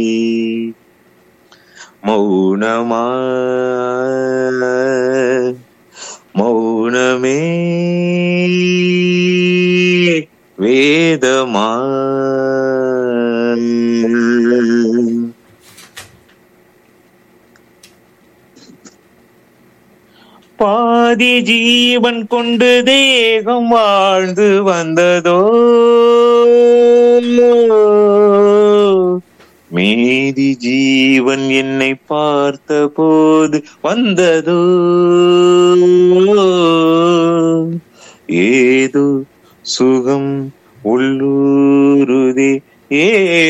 மௌனமா மௌனமே வேதமா பாதி ஜீவன் கொண்டு தேகம் வாழ்ந்து வந்ததோ மீதி ஜீவன் என்னை பார்த்த போது வந்ததோ ஏதோ சுகம் உள்ளூருதே ஏ